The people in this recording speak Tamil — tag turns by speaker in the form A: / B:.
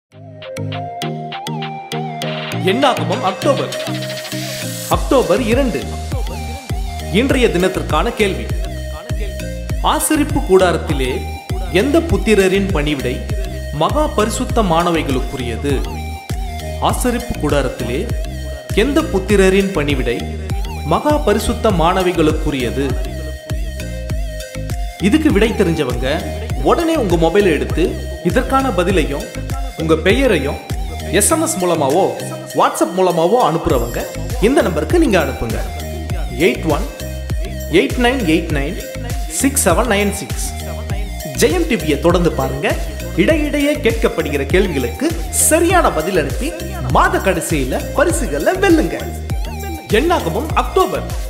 A: எண்ணாகமம் அக்டோபர் அக்டோபர் இரண்டு இன்றைய தினத்திற்கான கேள்வி ஆசரிப்பு கூடாரத்திலே எந்த புத்திரரின் பணிவிடை மகா பரிசுத்தமானவைகளுக்குரியது ஆசரிப்பு கூடாரத்திலே எந்த புத்திரரின் பணிவிடை மகா பரிசுத்தமானவைகளுக்குரியது இதுக்கு விடை தெரிஞ்சவங்க உடனே உங்க மொபைலை எடுத்து இதற்கான பதிலையும் உங்க பெயரையும் எஸ்எம்எஸ் மூலமாவோ வாட்ஸ்அப் மூலமாவோ அனுப்புறவங்க இந்த நம்பருக்கு நீங்க அனுப்புங்க eight one eight nine eight nine six seven nine six Jayam டிவியை தொடர்ந்து பாருங்க இடையிடையே கேட்கப்படுகிற கேள்விகளுக்கு சரியான பதில் அனுப்பி மாத கடைசியில பரிசுகளை வெல்லுங்க எண்ணாகமும் அக்டோபர்